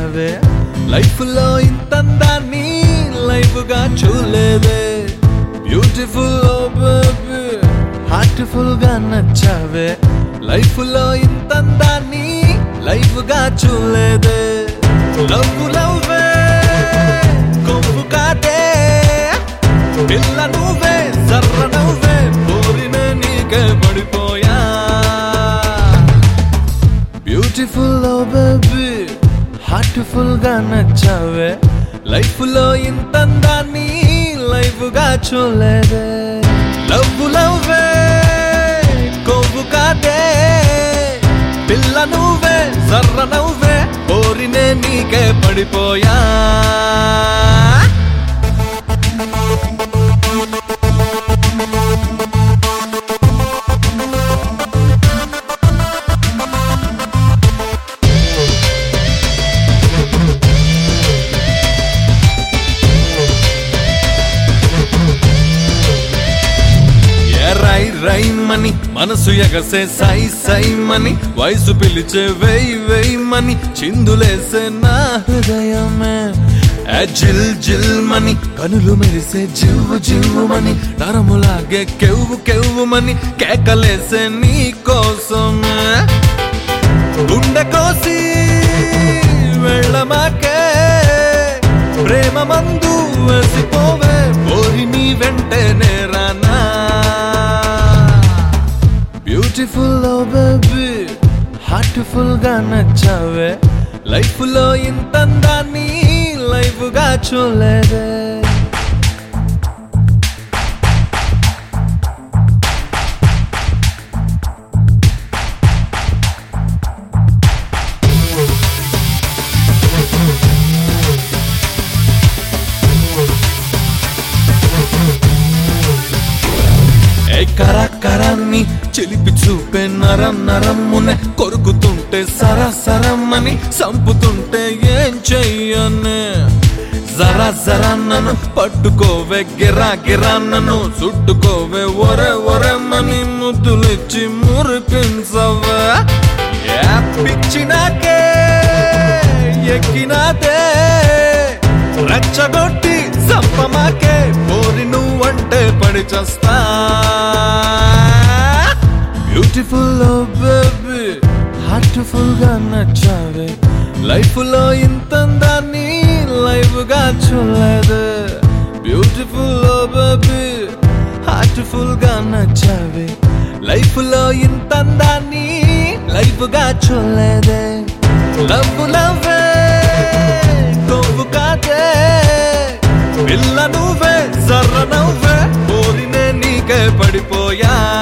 నచ్చావే life లో ఇంతందాన్ని life గా చూలేదే beautiful baby heartful గా నచ్చావే లైఫ్ లో ఇంతందాన్ని లైఫ్ గా చూలేదే లవ్ లవ్వే కొవ్వు కాటే పిల్ల నువ్వే సర్ర నువ్వే కోరిన నీకే పడిపోయా బ్యూటిఫుల్ బేబీ హార్ట్ఫుల్ గా నచ్చావే లైఫ్ లో ఇంతందాన్ని లైఫ్ గా చూలేదే లవ్ లవ్వే కొవ్వు కాదే పిల్ల నువ్వే సర్ర నువ్వే కోరినే నీకే పడిపోయా ఏ రై రైమని మనసు ఎగసే సై సైమని వయసు పిలిచే వెయ్ వెయ్మని చిందులేసే నా హృదయమే ఏ జిల్ జిల్ మని కనులు మెరిసే జివ్వు జివ్వుమని నరములాగే కెవ్వు కెవ్వుమని కేకలేసే నీ కోసమే గుండె కోసి వెళ్ళమాకే ప్రేమ మందు వేసిపోవే పోరి నీ వెంటే నేరానా బ్యూటిఫుల్ బేబీ హార్ట్ఫుల్ గా నచ్చావే లైఫ్ లో ఇంతందాన్ని లైఫ్ గా చూలేదే ఏ కరాకరాన్ని చిలిపి చూపే నరం నరమ్మునే కొరుకుతుంటే సర సరమ్మని సంపుతుంటే ఏం చెయ్యనే జరా జరా నన్ను పట్టుకోవే గిరా గిరా నన్ను చుట్టుకోవే ఒరే ఒరెమ్మని ముద్దులిచ్చి మురిపించవే ఏ పిచ్చినాకే ఎక్కినాదే రెచ్చగొట్టి సంపమాకే పోరి నువ్వంటే పడి చస్తా బ్యూటిఫుల్ బేబీ హార్ట్ఫుల్ గా నచ్చావే లైఫ్ లో ఇంతందాన్ని లైఫ్ గా చూడలేదు బ్యూటిఫుల్ బేబీ హార్ట్ఫుల్ గా నచ్చావే లైఫ్ లో ఇంతందాన్ని లైఫ్ గా చూడలేదే లవ్ లవ్వే కొవ్వు కాదే పిల్ల నువ్వే సర్ర నవ్వే కోరినే నీకే పడిపోయా